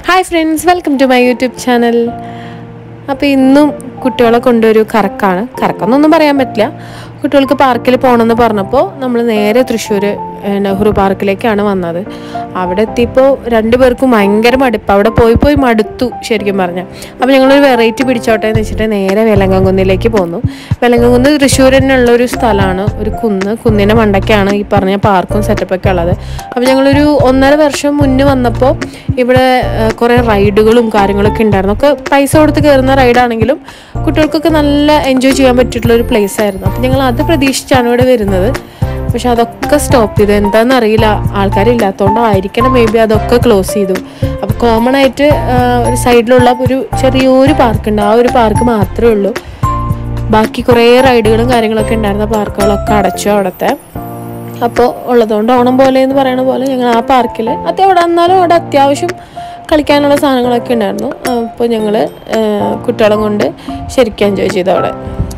hi friends welcome to my YouTube channel അപ്പോൾ ഇന്നും കുട്ടികളെ കൊണ്ടൊരു കറക്കാണ് കറക്കെന്നൊന്നും പറയാൻ പറ്റില്ല കുട്ടികൾക്ക് പാർക്കിൽ പോകണമെന്ന് പറഞ്ഞപ്പോൾ നമ്മൾ നേരെ തൃശ്ശൂർ നെഹ്റു പാർക്കിലേക്കാണ് വന്നത് അവിടെ എത്തിയപ്പോൾ രണ്ടുപേർക്കും ഭയങ്കര മടുപ്പ് അവിടെ പോയി പോയി മടുത്തു ശരിക്കും പറഞ്ഞാൽ അപ്പോൾ ഞങ്ങളൊരു വെറൈറ്റി പിടിച്ചോട്ടെ എന്ന് വെച്ചിട്ട് നേരെ വെലങ്കംകുന്നിലേക്ക് പോന്നു വെലങ്കംകുന്ന് തൃശ്ശൂർ തന്നെയുള്ള ഒരു സ്ഥലമാണ് ഒരു കുന്ന് കുന്നിൻ്റെ മണ്ടയ്ക്കാണ് ഈ പറഞ്ഞ പാർക്കും സെറ്റപ്പൊക്കെ ഉള്ളത് അപ്പോൾ ഞങ്ങളൊരു ഒന്നര വർഷം മുന്നേ വന്നപ്പോൾ ഇവിടെ ആ, കുറേ റൈഡുകളും കാര്യങ്ങളൊക്കെ ഉണ്ടായിരുന്നു ഒക്കെ പൈസ കൊടുത്ത് കയറുന്ന റൈഡാണെങ്കിലും കുട്ടികൾക്കൊക്കെ നല്ല എൻജോയ് ചെയ്യാൻ പറ്റിയിട്ടുള്ള ഒരു പ്ലേസ് ആയിരുന്നു അപ്പം ഞങ്ങൾ അത് പ്രതീക്ഷിച്ചാണ് ഇവിടെ വരുന്നത് പക്ഷെ അതൊക്കെ സ്റ്റോപ്പ് ചെയ്തു എന്താണെന്ന് അറിയില്ല ആൾക്കാരില്ലാത്തതുകൊണ്ടായിരിക്കണം മേ ബി അതൊക്കെ ക്ലോസ് ചെയ്തു അപ്പോൾ കോമൺ ആയിട്ട് ആ, ഒരു സൈഡിലുള്ള ഒരു ചെറിയൊരു പാർക്കുണ്ട് ആ ഒരു പാർക്ക് മാത്രമേ ഉള്ളൂ ബാക്കി കുറേ റൈഡുകളും കാര്യങ്ങളൊക്കെ ഉണ്ടായിരുന്ന പാർക്കുകളൊക്കെ അടച്ചു അവിടുത്തെ അപ്പോൾ ഉള്ളതുകൊണ്ട് ഓണം പോലെ എന്ന് പറയുന്ന പോലെ ഞങ്ങൾ ആ പാർക്കിൽ അത് അവിടെ എന്നാലും അവിടെ അത്യാവശ്യം കളിക്കാനുള്ള സാധനങ്ങളൊക്കെ ഉണ്ടായിരുന്നു അപ്പോൾ ഞങ്ങൾ കുട്ടികളെ കൊണ്ട് ശരിക്കും എൻജോയ് ചെയ്തു അവിടെ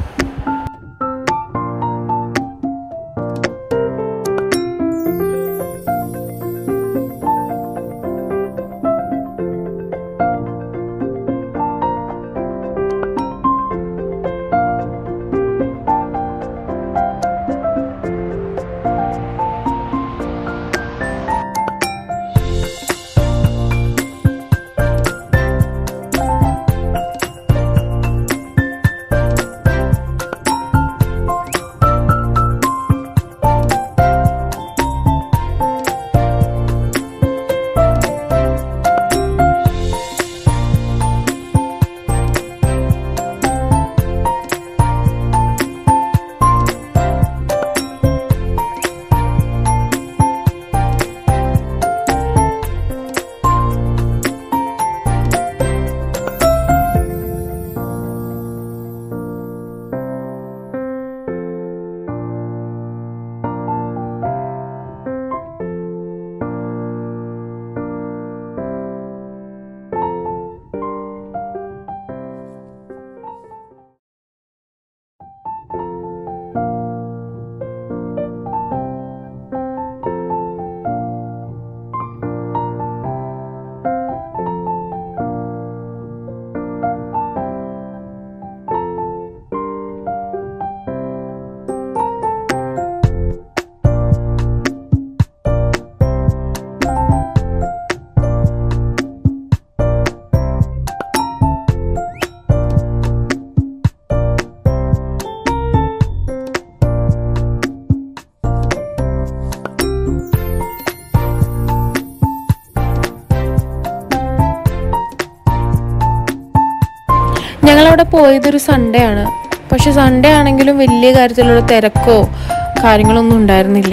ഞങ്ങളവിടെ പോയതൊരു സൺഡേ ആണ് പക്ഷെ സൺഡേ ആണെങ്കിലും വലിയ കാര്യത്തിലുള്ള തിരക്കോ കാര്യങ്ങളൊന്നും ഉണ്ടായിരുന്നില്ല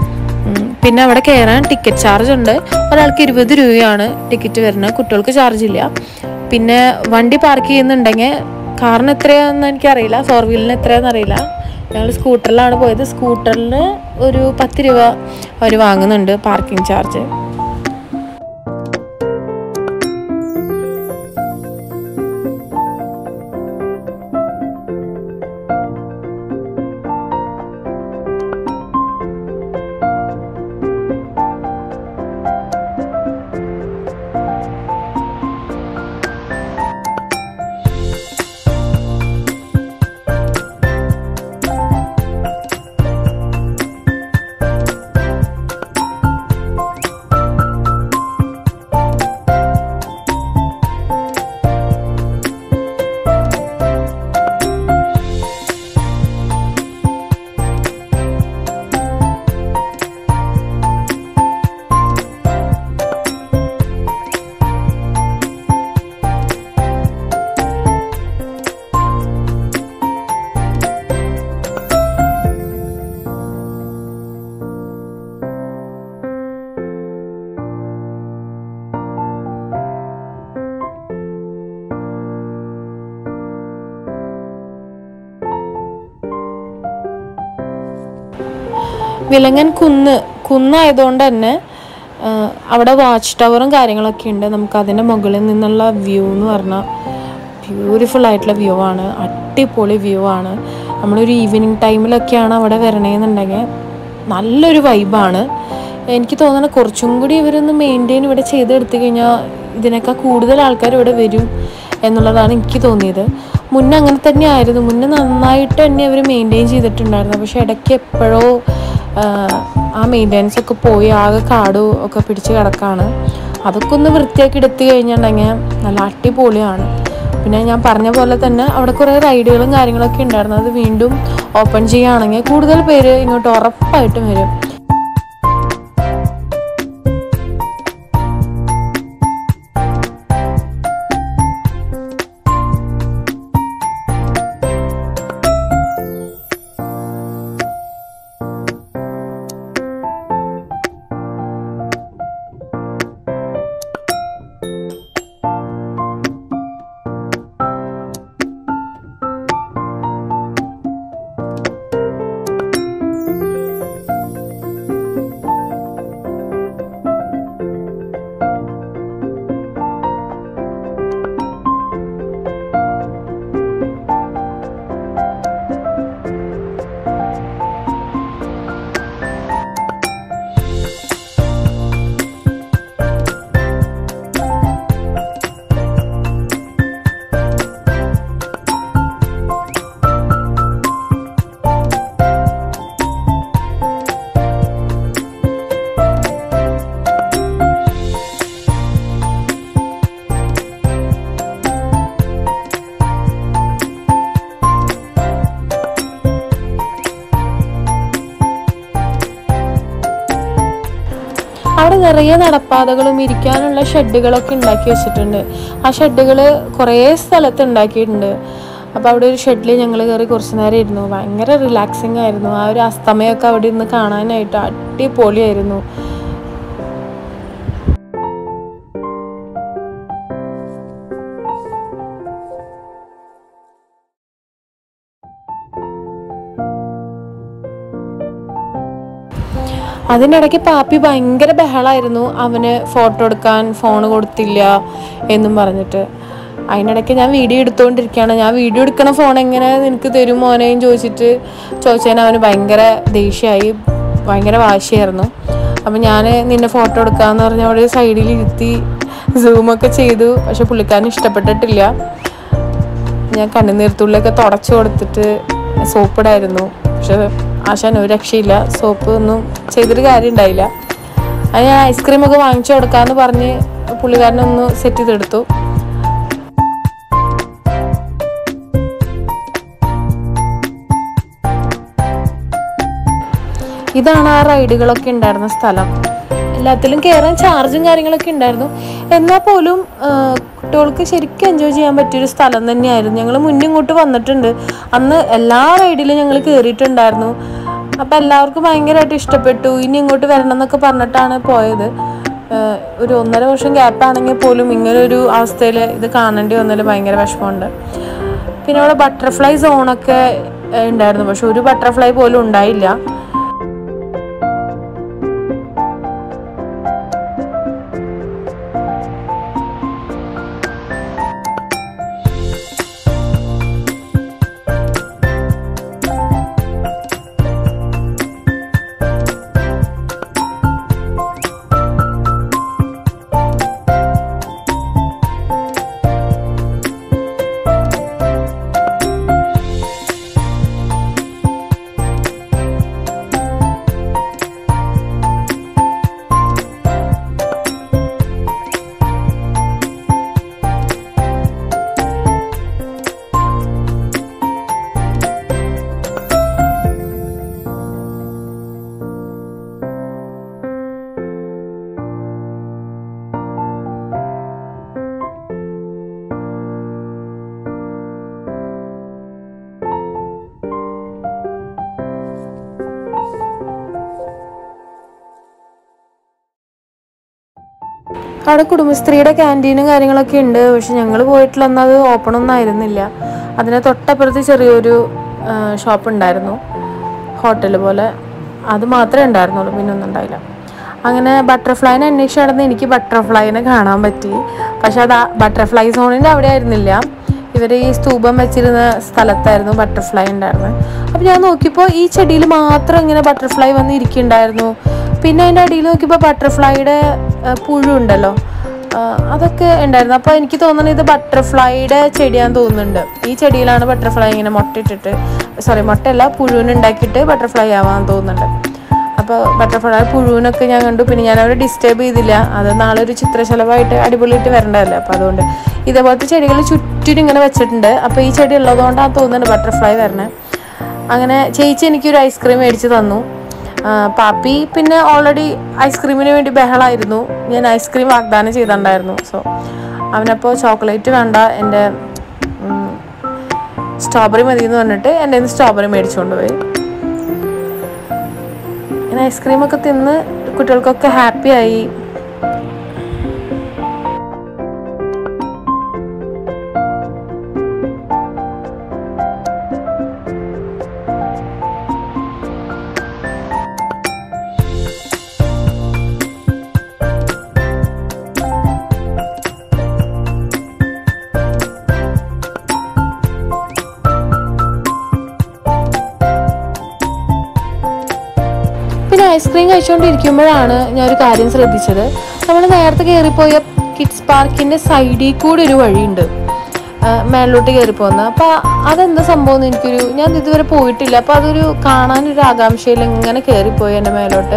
ഉം, പിന്നെ അവിടെ കയറാൻ ടിക്കറ്റ് ചാർജ് ഉണ്ട് ഒരാൾക്ക് ഇരുപത് രൂപയാണ് ടിക്കറ്റ് വരുന്നത് കുട്ടികൾക്ക് ചാർജ് ഇല്ല പിന്നെ വണ്ടി പാർക്ക് ചെയ്യുന്നുണ്ടെങ്കിൽ കാറിന് എത്രയാണെന്ന് എനിക്കറിയില്ല ഫോർ വീലിന് എത്രയാണെന്ന് അറിയില്ല ഞങ്ങൾ സ്കൂട്ടറിലാണ് പോയത് സ്കൂട്ടറിന് ഒരു പത്ത് രൂപ അവർ വാങ്ങുന്നുണ്ട് പാർക്കിംഗ് ചാർജ് വിലങ്ങൻ കുന്ന് കുന്നായതുകൊണ്ട് തന്നെ ആ, അവിടെ വാച്ച് ടവറും കാര്യങ്ങളൊക്കെ ഉണ്ട് നമുക്ക് അതിൻ്റെ മുകളിൽ നിന്നുള്ള വ്യൂ എന്ന് പറഞ്ഞാൽ ബ്യൂട്ടിഫുൾ ആയിട്ടുള്ള വ്യൂ ആണ് അടിപൊളി വ്യൂ ആണ് നമ്മളൊരു ഈവനിങ് ടൈമിലൊക്കെയാണ് അവിടെ വരണേന്നുണ്ടെങ്കിൽ നല്ലൊരു വൈബാണ് എനിക്ക് തോന്നുന്നത് കുറച്ചും കൂടി ഇവരൊന്ന് മെയിൻറ്റെയിൻ ഇവിടെ ചെയ്തെടുത്തു കഴിഞ്ഞാൽ ഇതിനേക്കാൾ കൂടുതൽ ആൾക്കാർ ഇവിടെ വരും എന്നുള്ളതാണ് എനിക്ക് തോന്നിയത് മുന്നേ അങ്ങനെ തന്നെയായിരുന്നു മുന്നേ നന്നായിട്ട് തന്നെ അവർ മെയിൻറ്റെയിൻ ചെയ്തിട്ടുണ്ടായിരുന്നു പക്ഷെ ഇടയ്ക്ക് എപ്പോഴോ ആ മെയിൻ്റെനൻസ് ഒക്കെ പോയി ആകെ കാട് ഒക്കെ പിടിച്ച് കിടക്കാണ് അതൊക്കെ ഒന്ന് വൃത്തിയാക്കി എടുത്തു കഴിഞ്ഞിട്ടുണ്ടെങ്കിൽ നല്ല അടിപൊളിയാണ് പിന്നെ ഞാൻ പറഞ്ഞ പോലെ തന്നെ അവിടെ കുറേ റൈഡുകളും കാര്യങ്ങളൊക്കെ ഉണ്ടായിരുന്നു അത് വീണ്ടും ഓപ്പൺ ചെയ്യുകയാണെങ്കിൽ കൂടുതൽ പേര് ഇങ്ങോട്ട് ഉറപ്പായിട്ടും വരും അവിടെ നിറയെ നടപ്പാതകളും ഇരിക്കാനുള്ള ഷെഡുകളൊക്കെ ഉണ്ടാക്കി വെച്ചിട്ടുണ്ട് ആ ഷെഡുകൾ കുറേ സ്ഥലത്ത് ഉണ്ടാക്കിയിട്ടുണ്ട് അപ്പോൾ അവിടെ ഒരു ഷെഡിൽ ഞങ്ങൾ കയറി കുറച്ച് നേരം ഇരുന്നു ഭയങ്കര റിലാക്സിങ് ആയിരുന്നു ആ ഒരു അസ്തമയമൊക്കെ അവിടെ ഇരുന്ന് കാണാനായിട്ട് അടിപൊളിയായിരുന്നു അതിനിടയ്ക്ക് പാപ്പി ഭയങ്കര ബഹളമായിരുന്നു അവന് ഫോട്ടോ എടുക്കാൻ ഫോൺ കൊടുത്തില്ല എന്നും പറഞ്ഞിട്ട് അതിനിടയ്ക്ക് ഞാൻ വീഡിയോ എടുത്തുകൊണ്ടിരിക്കുകയാണ് ഞാൻ വീഡിയോ എടുക്കണ ഫോൺ എങ്ങനെ നിനക്ക് തരും മോനെയും ചോദിച്ചിട്ട് ചോദിച്ചതിന് അവന് ഭയങ്കര ദേഷ്യമായി ഭയങ്കര വാശിയായിരുന്നു അപ്പം ഞാൻ നിന്നെ ഫോട്ടോ എടുക്കാമെന്ന് പറഞ്ഞ് അവിടെ സൈഡിൽ ഇരുത്തി സൂമൊക്കെ ചെയ്തു പക്ഷെ പുള്ളിക്കാരന് ഇഷ്ടപ്പെട്ടിട്ടില്ല ഞാൻ കണ്ണുനീർത്തുള്ളിലൊക്കെ തുടച്ചു കൊടുത്തിട്ട് സോപ്പിടായിരുന്നു പക്ഷെ ആശാൻ ഒരു രക്ഷയില്ല സോപ്പ് ഒന്നും ചെയ്തിട്ട് കാര്യം ഉണ്ടായില്ല അത് ഞാൻ ഐസ്ക്രീം ഒക്കെ വാങ്ങിച്ചു കൊടുക്കാന്ന് പറഞ്ഞ് പുള്ളിക്കാരനൊന്ന് സെറ്റ് ചെയ്തെടുത്തു ഇതാണ് ആ റൈഡുകളൊക്കെ ഉണ്ടായിരുന്ന സ്ഥലം എല്ലാത്തിലും കയറാൻ ചാർജും കാര്യങ്ങളൊക്കെ ഉണ്ടായിരുന്നു എന്നാൽ പോലും ആ, കുട്ടികൾക്ക് ശരിക്കും എൻജോയ് ചെയ്യാൻ പറ്റിയൊരു സ്ഥലം തന്നെയായിരുന്നു ഞങ്ങൾ മുന്നേ ഇങ്ങോട്ട് വന്നിട്ടുണ്ട് അന്ന് എല്ലാ റൈഡിലും ഞങ്ങൾ കയറിയിട്ടുണ്ടായിരുന്നു അപ്പം എല്ലാവർക്കും ഭയങ്കരമായിട്ട് ഇഷ്ടപ്പെട്ടു ഇനി ഇങ്ങോട്ട് വരണം എന്നൊക്കെ പറഞ്ഞിട്ടാണ് പോയത് ആ, ഒരു ഒന്നര വർഷം ഗ്യാപ്പ് ആണെങ്കിൽ പോലും ഇങ്ങനെ ഒരു അവസ്ഥയിൽ ഇത് കാണേണ്ടി വന്നതിൽ ഭയങ്കര വിഷമമുണ്ട് പിന്നെ അവിടെ ബട്ടർഫ്ലൈ സോണൊക്കെ ഏഹ്, ഉണ്ടായിരുന്നു പക്ഷെ ഒരു ബട്ടർഫ്ലൈ പോലും ഉണ്ടായില്ല അവിടെ കുടുംബശ്രീയുടെ ക്യാൻറ്റീനും കാര്യങ്ങളൊക്കെ ഉണ്ട് പക്ഷെ ഞങ്ങൾ പോയിട്ടുള്ള അന്ന് അത് ഓപ്പൺ ഒന്നും ആയിരുന്നില്ല അതിന് തൊട്ടപ്പുറത്ത് ചെറിയൊരു ഷോപ്പ് ഉണ്ടായിരുന്നു ഹോട്ടൽ പോലെ അത് മാത്രമേ ഉണ്ടായിരുന്നുള്ളൂ പിന്നെ ഒന്നും ഉണ്ടായില്ല അങ്ങനെ ബട്ടർഫ്ലൈനെ അന്വേഷിച്ച് നടന്ന് എനിക്ക് ബട്ടർഫ്ലൈനെ കാണാൻ പറ്റി പക്ഷെ അത് ബട്ടർഫ്ലൈ സോണിൻ്റെ അവിടെ ആയിരുന്നില്ല ഇവർ ഈ സ്തൂപം വെച്ചിരുന്ന സ്ഥലത്തായിരുന്നു ബട്ടർഫ്ലൈ ഉണ്ടായിരുന്നത് അപ്പോൾ ഞാൻ നോക്കിയപ്പോൾ ഈ ചെടിയിൽ മാത്രം ഇങ്ങനെ ബട്ടർഫ്ലൈ വന്ന് ഇരിക്കുന്നുണ്ടായിരുന്നു പിന്നെ അതിൻ്റെ അടിയിൽ നോക്കിയപ്പോൾ ബട്ടർഫ്ലൈയുടെ പുഴു ഉണ്ടല്ലോ ആ, അതൊക്കെ ഉണ്ടായിരുന്നു അപ്പോൾ എനിക്ക് തോന്നുന്നത് ഇത് ബട്ടർഫ്ലൈയുടെ ചെടിയാന്ന് തോന്നുന്നുണ്ട് ഈ ചെടിയിലാണ് ബട്ടർഫ്ലൈ ഇങ്ങനെ മുട്ടയിട്ടിട്ട് സോറി മുട്ടയല്ല പുഴുവിന് ഉണ്ടാക്കിയിട്ട് ബട്ടർഫ്ലൈ ആവാൻ തോന്നുന്നുണ്ട് അപ്പോൾ ബട്ടർഫ്ലൈ പുഴുവിനൊക്കെ ഞാൻ കണ്ടു പിന്നെ ഞാൻ അവരെ ഡിസ്റ്റർബ് ചെയ്തില്ല അത് നാളെ ഒരു ചിത്രശലഭമായിട്ട് അടിപൊളിയായിട്ട് വരണ്ടതല്ലേ അപ്പോൾ അതുകൊണ്ട് ഇതേപോലത്തെ ചെടികൾ ചുറ്റിനും ഇങ്ങനെ വെച്ചിട്ടുണ്ട് അപ്പോൾ ഈ ചെടി ഉള്ളതുകൊണ്ടാണ് തോന്നുന്നുണ്ട് ബട്ടർഫ്ലൈ വരണേ അങ്ങനെ ചേച്ചി എനിക്കൊരു ഐസ്ക്രീം മേടിച്ച് തന്നു ആ, പാപ്പി പിന്നെ ഓൾറെഡി ഐസ്ക്രീമിന് വേണ്ടി ബഹളായിരുന്നു ഞാൻ ഐസ്ക്രീം വാഗ്ദാനം ചെയ്തിട്ടുണ്ടായിരുന്നു സോ അവനപ്പോൾ ചോക്ലേറ്റ് വേണ്ട എൻ്റെ സ്ട്രോബെറി മതി എന്ന് പറഞ്ഞിട്ട് എൻ്റെ കയ്യിൽ നിന്ന് സ്ട്രോബെറി മേടിച്ചുകൊണ്ട് പോയി ഞാൻ ഐസ്ക്രീമൊക്കെ തിന്ന് കുട്ടികൾക്കൊക്കെ ഹാപ്പി ആയി പിന്നെ ഐസ്ക്രീം കഴിച്ചുകൊണ്ടിരിക്കുമ്പോഴാണ് ഞാൻ ഒരു കാര്യം ശ്രദ്ധിച്ചത് നമ്മൾ നേരത്തെ കയറിപ്പോയ കിഡ്സ് പാർക്കിന്റെ സൈഡിൽ കൂടെ ഒരു വഴിയുണ്ട് ആ, മേളിലോട്ട് കയറി പോകുന്നത് അപ്പൊ അതെന്താ സംഭവം എന്ന് എനിക്കൊരു ഞാൻ ഇതുവരെ പോയിട്ടില്ല അപ്പൊ അതൊരു കാണാനൊരു ആകാംക്ഷയിൽ ഇങ്ങനെ കയറിപ്പോയി എൻ്റെ മേലോട്ട്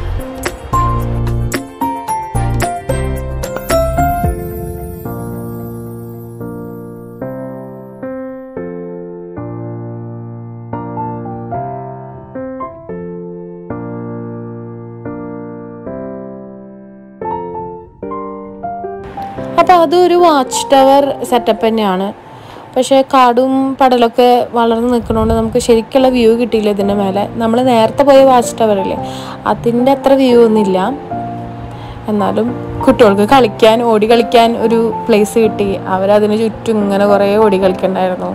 അപ്പോൾ അതൊരു വാച്ച് ടവർ സെറ്റപ്പ് തന്നെയാണ് പക്ഷേ കാടും പടലൊക്കെ വളർന്ന് നിൽക്കുന്നതുകൊണ്ട് നമുക്ക് ശരിക്കുള്ള വ്യൂ കിട്ടിയില്ല ഇതിൻ്റെ മേലെ നമ്മൾ നേരത്തെ പോയ വാച്ച് ടവറില്ലേ അതിൻ്റെ അത്ര വ്യൂ ഒന്നുമില്ല എന്നാലും കുട്ടികൾക്ക് കളിക്കാൻ ഓടി കളിക്കാൻ ഒരു പ്ലേസ് കിട്ടി അവരതിന് ചുറ്റും ഇങ്ങനെ കുറേ ഓടി കളിക്കണ്ടായിരുന്നു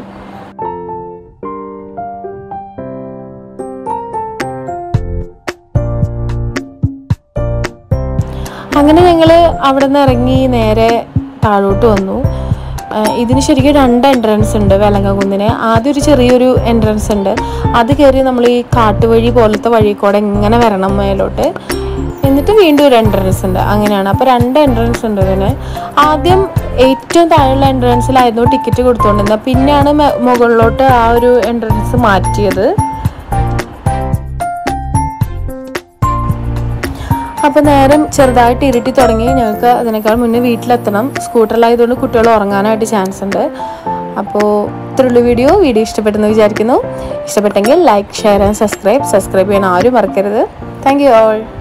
അങ്ങനെ ഞങ്ങൾ അവിടെ നിന്ന് ഇറങ്ങി നേരെ താഴോട്ട് വന്നു ആ, ഇതിന് ശരിക്കും രണ്ട് എൻട്രൻസ് ഉണ്ട് വേലങ്കകുന്നിന് ആദ്യം ഒരു ചെറിയൊരു എൻട്രൻസ് ഉണ്ട് അത് കയറി നമ്മൾ ഈ കാട്ടുവഴി പോലത്തെ വഴി കൂടെ ഇങ്ങനെ വരണം മേലോട്ട് എന്നിട്ട് വീണ്ടും ഒരു എൻട്രൻസ് ഉണ്ട് അങ്ങനെയാണ് അപ്പോൾ രണ്ട് എൻട്രൻസ് ഉണ്ട് ഇതിന് ആദ്യം ഏറ്റവും താഴെയുള്ള എൻട്രൻസിലായിരുന്നു ടിക്കറ്റ് കൊടുത്തുകൊണ്ടിരുന്നത് പിന്നെയാണ് മെ- മുകളിലോട്ട് ആ ഒരു എൻട്രൻസ് മാറ്റിയത് അപ്പോൾ നേരം ചെറുതായിട്ട് ഇരുട്ടി തുടങ്ങി ഞങ്ങൾക്ക് അതിനേക്കാൾ മുന്നേ വീട്ടിലെത്തണം സ്കൂട്ടറിലായതുകൊണ്ട് കുട്ടികൾ ഉറങ്ങാനായിട്ട് ചാൻസ് ഉണ്ട് അപ്പോൾ ഇത്രയുള്ള വീഡിയോ വീഡിയോ ഇഷ്ടപ്പെട്ടെന്ന് വിചാരിക്കുന്നു ഇഷ്ടപ്പെട്ടെങ്കിൽ like share and subscribe subscribe ചെയ്യാൻ ആരും മറക്കരുത് താങ്ക് യു ഓൾ